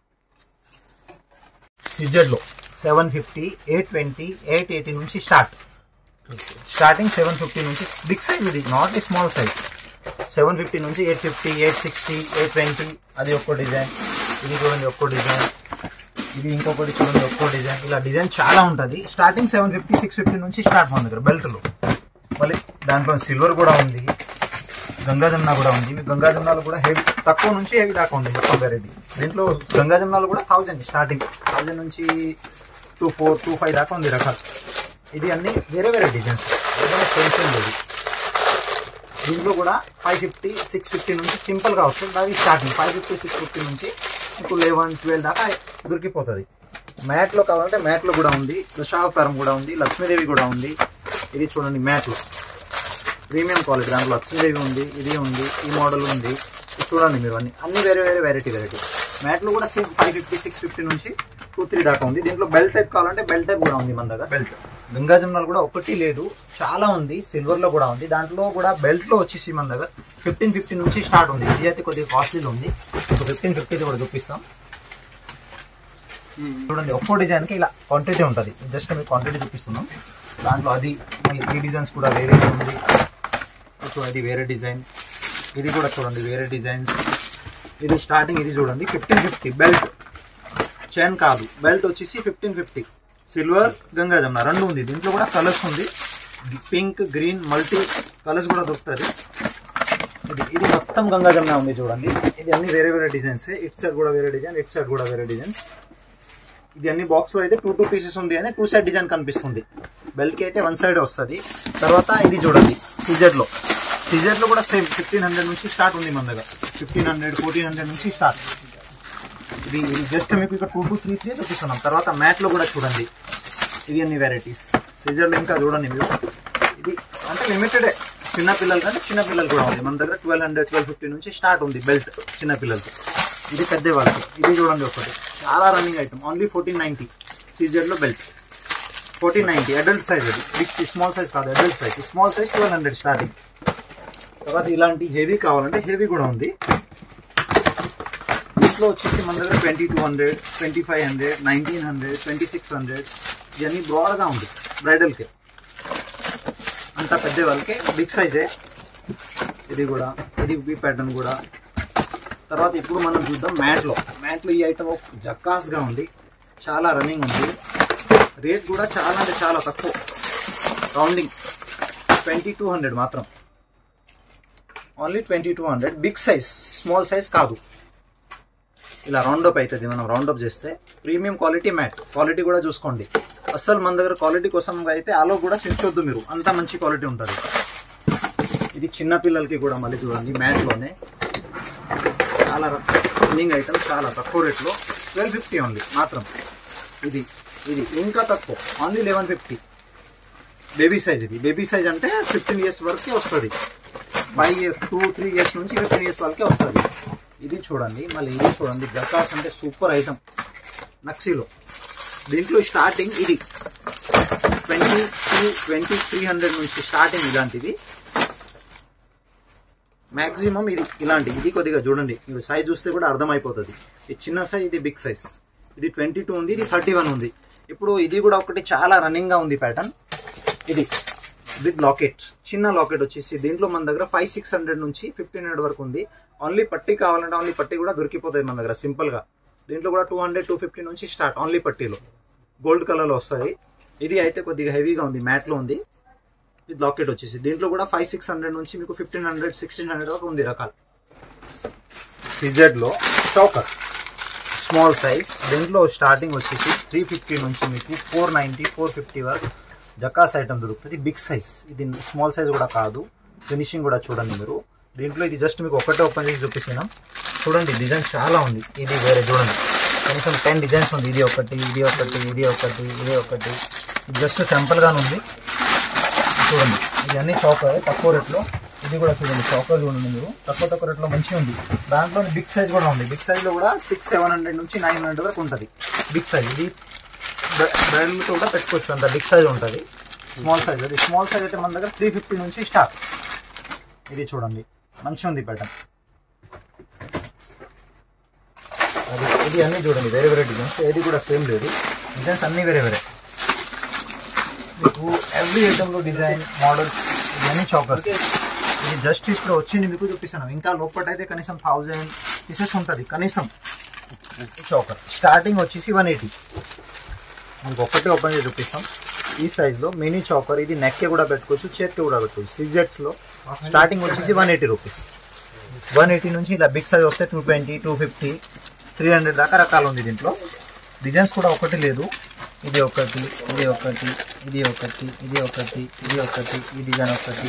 సిజెడ్లో seven fifty eight twenty eight eighty నుంచి స్టార్ట్ స్టార్టింగ్ సెవెన్ ఫిఫ్టీ నుంచి బిగ్ సైజ్ ఇది not a small size seven fifty నుంచి eight fifty eight sixty eight twenty అది ఒక్కో డిజైన్ ఇది చూడండి ఒక్కో డిజైన్ ఇది ఇంకొకటి చూడండి ఒక్కో డిజైన్ ఇలా డిజైన్ చాలా ఉంటుంది starting seven fifty six fifty నుంచి స్టార్ట్ మన దగ్గర బెల్ట్లో మళ్ళీ దాంట్లో సిల్వర్ కూడా ఉంది గంగా జమున కూడా ఉంది మీకు గంగా జమునాలు కూడా హెవీ తక్కువ నుంచి హెవీ దాకా ఉంది మొత్తం వెరైటీ దీంట్లో గంగా జమునాలు కూడా థౌజండ్ స్టార్టింగ్ థౌజండ్ నుంచి టూ ఫోర్ టూ ఫైవ్ దాకా ఉంది రకాలు ఇది అన్ని వేరే వేరే డిజైన్స్ ఏదైనా సేమ్ సేమ్ లేదు దీంట్లో కూడా ఫైవ్ ఫిఫ్టీ సిక్స్ ఫిఫ్టీ నుంచి సింపుల్గా వస్తుంది అది starting five fifty six fifty నుంచి మీకు లెవెన్ ట్వెల్వ్ దాకా దొరికిపోతుంది మ్యాట్లో కావాలంటే మ్యాట్లో కూడా ఉంది దశావతారం కూడా ఉంది లక్ష్మీదేవి కూడా ఉంది ఇది చూడండి మ్యాట్లో ప్రీమియం క్వాలిటీ దాంట్లో లక్ష్మీదేవి ఉంది ఇది ఉంది ఈ మోడల్ ఉంది ఇది చూడండి మీరు అన్ని అన్ని వేరే వేరే వెరైటీ వెరైటీ మ్యాట్లో కూడా same five fifty six fifty నుంచి టూ త్రీ దాకా ఉంది దీంట్లో బెల్ట్ టైప్ కావాలంటే బెల్ట్ టైప్ కూడా ఉంది మన దగ్గర బెల్ట్ గంగా జమునాలు కూడా ఒకటి లేదు చాలా ఉంది సిల్వర్లో కూడా ఉంది దాంట్లో కూడా బెల్ట్లో వచ్చేసి మన దగ్గర ఫిఫ్టీన్ ఫిఫ్టీ నుంచి స్టార్ట్ ఉంది ఇది అయితే కొద్దిగా కాస్ట్లీలో ఉంది ఫిఫ్టీన్ ఫిఫ్టీది కూడా చూపిస్తాం చూడండి ఒక్కో డిజైన్కి ఇలా క్వాంటిటీ ఉంటుంది జస్ట్ మీకు క్వాంటిటీ చూపిస్తున్నాం దాంట్లో అది మళ్ళీ ఈ డిజైన్స్ కూడా వేరే ఉంది సో అది వేరే డిజైన్ ఇది కూడా చూడండి వేరే డిజైన్స్ ఇది స్టార్టింగ్ ఇది చూడండి ఫిఫ్టీన్ ఫిఫ్టీ బెల్ట్ చైన్ కాదు బెల్ట్ వచ్చేసి fifteen fifty silver Ganga Jamuna రెండు ఉంది దీంట్లో కూడా కలర్స్ ఉంది పింక్ గ్రీన్ మల్టీ కలర్స్ కూడా దొరుకుతుంది ఇది ఇది మొత్తం గంగా జమున ఉంది చూడండి ఇది అన్ని వేరే వేరే డిజైన్స్ ఇట్ సైడ్ కూడా వేరే డిజైన్ ఇట్ సైడ్ కూడా వేరే డిజైన్స్ ఇది అన్ని బాక్స్ లో అయితే టూ టూ పీసెస్ ఉంది అని టూ సైడ్ డిజైన్ కనిపిస్తుంది బెల్ట్ కి అయితే వన్ సైడ్ వస్తుంది తర్వాత ఇది చూడండి సీజర్ లో సీజర్ లో కూడా సేమ్ ఫిఫ్టీన్ హండ్రెడ్ నుంచి స్టార్ట్ ఉంది మన దగ్గర ఫిఫ్టీన్ హండ్రెడ్ ఫోర్టీన్ హండ్రెడ్ నుంచి స్టార్ట్ ఇది ఇది జస్ట్ మీకు ఇక్కడ టూ టూ త్రీ త్రీ చూపిస్తున్నాం తర్వాత మ్యాట్ లో కూడా చూడండి ఇది అన్ని వెరైటీస్ సీజర్ లో ఇంకా చూడండి మీరు ఇది అంటే లిమిటెడ్ చిన్న పిల్లలు కానీ చిన్న పిల్లలు కూడా ఉంది మన దగ్గర ట్వెల్వ్ హండ్రెడ్ ట్వెల్వ్ ఫిఫ్టీ నుంచి స్టార్ట్ ఉంది బెల్ట్ చిన్న పిల్లలకి ఇది పెద్ద వాళ్ళకి ఇది చూడండి ఒకటి చాలా running item only fourteen ninety సీజెడ్లో belt fourteen ninety adult size అది బిగ్ స్మాల్ సైజ్ కాదు adult size small size twelve hundred starting తర్వాత ఇలాంటి హెవీ కావాలంటే హెవీ కూడా ఉంది దీంట్లో వచ్చేసి మన దగ్గర twenty two hundred twenty five hundred nineteen hundred twenty six hundred ఇవన్నీ బ్రాడ్గా ఉంది బ్రైడల్కి అంత పెద్ద వాళ్ళకి బిగ్ సైజే ఇది కూడా ఇది బీ ప్యాటర్న్ కూడా తర్వాత ఇప్పుడు మనం చూద్దాం మ్యాట్లో మ్యాట్లో ఈ ఐటమ్ జక్కాస్గా ఉంది చాలా రన్నింగ్ ఉంది రేట్ కూడా చాలా అంటే చాలా తక్కువ రౌండింగ్ ట్వంటీ టూ హండ్రెడ్ మాత్రం only twenty two hundred big size small size కాదు ఇలా రౌండప్ అవుతుంది మనం రౌండప్ చేస్తే ప్రీమియం క్వాలిటీ మ్యాట్ క్వాలిటీ కూడా చూసుకోండి అస్సలు మన దగ్గర క్వాలిటీ కోసం అయితే ఆలో కూడా చించొద్దు మీరు అంత మంచి క్వాలిటీ ఉంటుంది ఇది చిన్న పిల్లలకి కూడా మళ్ళీ చూడండి మ్యాట్లోనే చాలా రన్నింగ్ ఐటమ్ చాలా తక్కువ రేట్లో ట్వెల్వ్ ఫిఫ్టీ ఓన్లీ మాత్రం ఇది ఇది ఇంకా తక్కువ only eleven fifty baby size ఇది బేబీ సైజ్ అంటే ఫిఫ్టీన్ ఇయర్స్ వరకే వస్తుంది five years two three years నుంచి ఫిఫ్టీన్ ఇయర్స్ వరకే వస్తుంది ఇది చూడండి మళ్ళీ ఇది చూడండి జకాస్ అంటే సూపర్ ఐటమ్ నక్సీలో దీంట్లో స్టార్టింగ్ ఇది twenty two twenty three hundred నుంచి స్టార్టింగ్ ఇలాంటిది మ్యాక్సిమం ఇది ఇలాంటి ఇది కొద్దిగా చూడండి మీరు సైజ్ చూస్తే కూడా అర్థమైపోతుంది ఇది చిన్న సైజ్ ఇది బిగ్ సైజ్ ఇది ట్వంటీ టూ ఉంది ఇది థర్టీ వన్ ఉంది ఇప్పుడు ఇది కూడా ఒకటి చాలా రన్నింగ్గా ఉంది ప్యాటర్న్ ఇది విత్ లాకెట్ చిన్న లాకెట్ వచ్చేసి దీంట్లో మన దగ్గర ఫైవ్ సిక్స్ హండ్రెడ్ నుంచి ఫిఫ్టీన్ హండ్రెడ్ వరకు ఉంది ఓన్లీ పట్టి కావాలంటే ఓన్లీ పట్టి కూడా దొరికిపోతుంది మన దగ్గర సింపుల్గా దీంట్లో కూడా టూ హండ్రెడ్ టూ ఫిఫ్టీ నుంచి స్టార్ట్ ఓన్లీ పట్టీలో గోల్డ్ కలర్లో వస్తుంది ఇది అయితే కొద్దిగా హెవీగా ఉంది మ్యాట్లో ఉంది విత్ లాకెట్ వచ్చేసి దీంట్లో కూడా ఫైవ్ సిక్స్ హండ్రెడ్ నుంచి మీకు ఫిఫ్టీన్ హండ్రెడ్ సిక్స్టీన్ హండ్రెడ్ వరకు ఉంది రకాలు సిజెడ్లో చౌకర్ స్మాల్ సైజ్ దీంట్లో స్టార్టింగ్ వచ్చేసి త్రీ ఫిఫ్టీ నుంచి మీకు ఫోర్ నైంటీ ఫోర్ ఫిఫ్టీ వరకు జకాస్ ఐటమ్ దొరుకుతుంది బిగ్ సైజ్ ఇది స్మాల్ సైజ్ కూడా కాదు ఫినిషింగ్ కూడా చూడండి మీరు దీంట్లో ఇది జస్ట్ మీకు ఒకటే ఓపెన్ చేసి చూపిస్తున్నాం చూడండి డిజైన్ చాలా ఉంది ఇది వేరే చూడండి కనీసం టెన్ డిజైన్స్ ఉంది ఇది ఒకటి ఇది ఒకటి ఇది ఒకటి ఇది ఒకటి ఇది జస్ట్ సింపుల్గానే ఉంది చూడండి ఇది అన్ని చౌకర్ తక్కువ రేట్లో ఇది కూడా చూడండి చౌకర్ చూడండి మీరు తక్కువ తక్కువ రేట్లో మంచిగా ఉంది దాంట్లో బిగ్ సైజ్ కూడా ఉంది బిగ్ సైజ్లో కూడా సిక్స్ సెవెన్ హండ్రెడ్ నుంచి నైన్ హండ్రెడ్ వరకు ఉంటుంది బిగ్ సైజ్ ఇది బ్రైడల్తో కూడా పెట్టుకోవచ్చు అంత బిగ్ సైజ్ ఉంటుంది స్మాల్ సైజ్ అది స్మాల్ సైజ్ అయితే మన దగ్గర త్రీ ఫిఫ్టీ నుంచి స్టార్ట్ ఇది చూడండి మంచిగా ఉంది ప్యాటర్న్ అది ఇది అన్నీ చూడండి వేరే వేరే డిజైన్స్ ఏది కూడా సేమ్ లేదు డిజైన్స్ అన్నీ వేరే వేరే మీకు ఎవ్రీ ఐటెంలో డిజైన్ మోడల్స్ ఇవన్నీ చౌకర్స్ ఇది జస్ట్ ఇప్పుడు వచ్చింది మీకు చూపిస్తాను ఇంకా లోపల అయితే కనీసం థౌజండ్ పీసెస్ ఉంటుంది కనీసం చౌకర్ స్టార్టింగ్ వచ్చేసి వన్ ఎయిటీ మీకు ఒక్కటే ఓపెన్ చేసి చూపిస్తాం ఈ సైజ్లో మినీ చౌకర్ ఇది నెక్కి కూడా పెట్టుకోవచ్చు చేతికి కూడా పెట్టుకోవచ్చు సిజెట్స్లో స్టార్టింగ్ వచ్చేసి one eighty rupees one eighty నుంచి ఇలా బిగ్ సైజ్ వస్తే two twenty two fifty three hundred దాకా రకాలు ఉంది దీంట్లో డిజైన్స్ కూడా ఒకటి లేదు ఇది ఒకటి ఇది ఒకటి ఇది ఒకటి ఇది ఒకటి ఇది ఒకటి ఈ డిజైన్ ఒకటి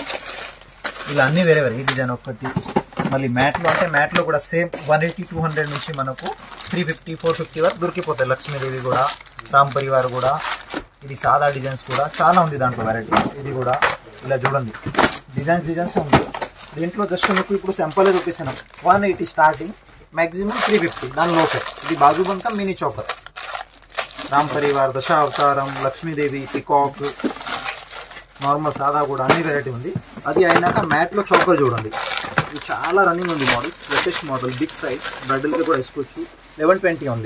ఇలా అన్నీ వేరే వేరే ఈ డిజైన్ ఒకటి మళ్ళీ మ్యాట్లో అంటే మ్యాట్లో కూడా same one eighty two hundred నుంచి మనకు త్రీ ఫిఫ్టీ ఫోర్ ఫిఫ్టీ వరకు దొరికిపోతాయి లక్ష్మీదేవి కూడా రామ్ పరివార్ కూడా ఇది సాదా డిజైన్స్ కూడా చాలా ఉంది దాంట్లో వెరైటీస్ ఇది కూడా ఇలా చూడండి డిజైన్స్ డిజైన్స్ ఉంది దీంట్లో జస్ట్ మీకు ఇప్పుడు సింపుల్ చూపిస్తున్నాం one eighty starting maximum three fifty దాని లోపే ఇది బాజుబంతా మినీ చౌకర్ రామ్ పరివార్ దశావతారం లక్ష్మీదేవి పికాక్ నార్మల్ సాదా కూడా అన్ని వెరైటీ ఉంది అది అయినాక మ్యాట్లో చౌకర్ చూడండి ఇది చాలా రన్నింగ్ ఉంది model latest model big size బ్రైడల్కి కూడా వేసుకోవచ్చు లెవెన్ ట్వంటీ ఉంది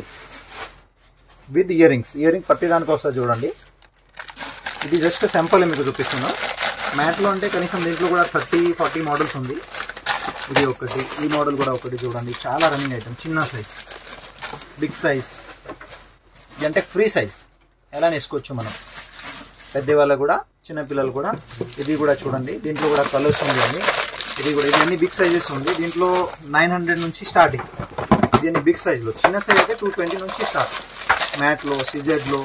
with year rings ear ring ప్రతి దానికి వస్తుంది చూడండి ఇది జస్ట్ సింపుల్ మీకు చూపిస్తున్నా మ్యాట్లో అంటే కనీసం దీంట్లో కూడా థర్టీ ఫార్టీ మోడల్స్ ఉంది ఇది ఒకటి ఈ మోడల్ కూడా ఒకటి చూడండి చాలా రన్నింగ్ ఐటమ్ చిన్న సైజ్ బిగ్ సైజ్ ఇది అంటే ఫ్రీ సైజ్ ఎలా వేసుకోవచ్చు మనం పెద్దవాళ్ళకు కూడా చిన్నపిల్లలు కూడా ఇది కూడా చూడండి దీంట్లో కూడా కలర్స్ ఉంది అండి ఇది కూడా ఇది అన్ని బిగ్ సైజెస్ ఉంది దీంట్లో నైన్ హండ్రెడ్ నుంచి స్టార్టింగ్ ఇది అన్ని బిగ్ సైజ్లో చిన్న సైజ్ అయితే టూ ట్వంటీ నుంచి స్టార్ట్ మ్యాట్లో సిజెడ్లో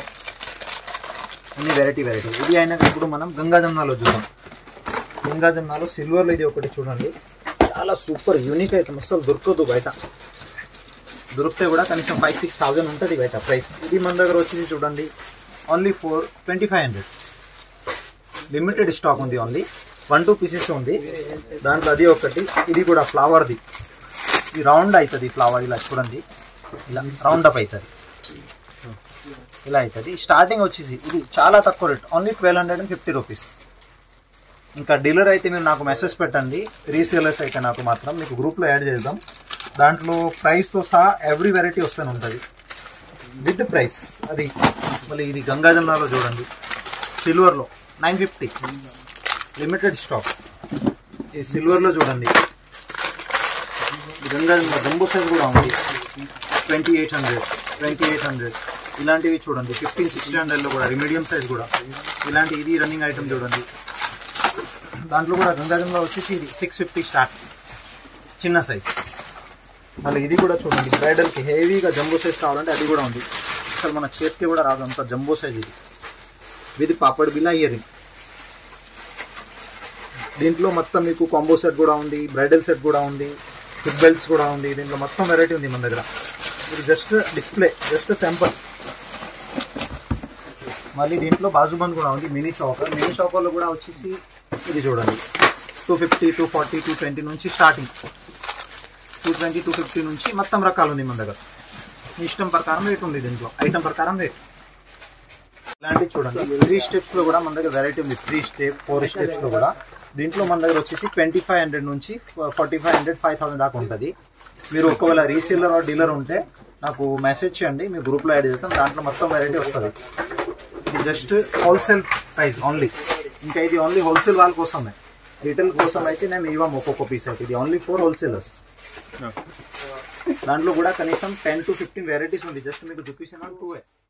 అన్ని వెరైటీ వెరైటీ ఇది అయినాక ఇప్పుడు మనం గంగా జమునాలో చూద్దాం గంగా జమునాలో సిల్వర్లో ఇది ఒకటి చూడండి చాలా సూపర్ యూనిక్ ఐటమ్ అసలు దొరకదు బయట దొరికితే కూడా కనీసం ఫైవ్ సిక్స్ థౌజండ్ ఉంటుంది బయట ప్రైస్ ఇది మన దగ్గర వచ్చింది చూడండి only four twenty five hundred limited stock ఉంది ఓన్లీ వన్ టూ పీసెస్ ఉంది దాంట్లో అది ఒకటి ఇది కూడా ఫ్లవర్ది ఇది రౌండ్ అవుతుంది ఫ్లవర్ ఇలా చూడండి ఇలా రౌండ్ అప్ అవుతుంది ఇలా అవుతుంది స్టార్టింగ్ వచ్చేసి ఇది చాలా తక్కువ rate only twelve hundred and fifty rupees ఇంకా డీలర్ అయితే మీరు నాకు మెసేజ్ పెట్టండి రీసేలర్స్ అయితే నాకు మాత్రం మీకు గ్రూప్లో యాడ్ చేద్దాం దాంట్లో ప్రైస్తో సహా ఎవ్రీ వెరైటీ వస్తూనే ఉంటుంది విత్ ప్రైస్ అది మళ్ళీ ఇది గంగా జమునాలో చూడండి సిల్వర్లో నైన్ ఫిఫ్టీ లిమిటెడ్ స్టాక్ ఈ సిల్వర్లో చూడండి గంగా జంబో సైజ్ కూడా ఉంది twenty eight hundred twenty eight hundred ఇలాంటివి చూడండి ఫిఫ్టీన్ సిక్స్టీ హండ్రెడ్లో కూడా మీడియం సైజ్ కూడా ఇలాంటి ఇది రన్నింగ్ ఐటమ్ చూడండి దాంట్లో కూడా గంగాజంలో వచ్చేసి ఇది సిక్స్ ఫిఫ్టీ స్టార్ట్ చిన్న సైజ్ మళ్ళీ ఇది కూడా చూడండి బ్రైడల్కి హెవీగా జంబో సైజ్ కావాలంటే అది కూడా ఉంది అసలు మన చేతికి కూడా రాదు అంత జంబో సైజ్ ఇది ఇది పాపడ్ బిల్లా ఇయరింగ్ దీంట్లో మొత్తం మీకు కాంబో సెట్ కూడా ఉంది బ్రైడల్ సెట్ కూడా ఉంది హిప్ బెల్ట్స్ కూడా ఉంది దీంట్లో మొత్తం వెరైటీ ఉంది మన దగ్గర ఇది జస్ట్ డిస్ప్లే జస్ట్ శాంపుల్ మళ్ళీ దీంట్లో బాజుబంద్ కూడా ఉంది మినీ చాకర్ మినీ చాకర్లో కూడా వచ్చేసి ఇది చూడండి two fifty two forty two twenty నుంచి starting two twenty two fifty నుంచి మొత్తం రకాలు ఉంది మన దగ్గర మీ ఇష్టం ప్రకారం రేట్ ఉంది దీంట్లో ఐటమ్ ప్రకారం రేట్ ఇలాంటివి చూడండి త్రీ స్టెప్స్ లో కూడా మన దగ్గర వెరైటీ ఉంది త్రీ స్టెప్ ఫోర్ స్టెప్స్ లో కూడా దీంట్లో మన దగ్గర వచ్చేసి ట్వంటీ ఫైవ్ హండ్రెడ్ నుంచి forty five hundred five thousand దాకా ఉంటుంది మీరు ఒకవేళ రీసేలర్ డీలర్ ఉంటే నాకు మెసేజ్ చేయండి మీ గ్రూప్లో యాడ్ చేస్తాం దాంట్లో మొత్తం వెరైటీ వస్తుంది ఇది జస్ట్ హోల్సేల్ ప్రైస్ ఓన్లీ ఇంకా ఇది ఓన్లీ హోల్సేల్ వాళ్ళ కోసమే రిటైల్ కోసం అయితే నేను ఇవ్వము ఒక్కొక్క పీస్ అయితే ఇది ఓన్లీ ఫోర్ హోల్సేలర్స్ దాంట్లో కూడా కనీసం టెన్ టు ఫిఫ్టీన్ వెరైటీస్ ఉంది జస్ట్ మీకు చూపించిన టూ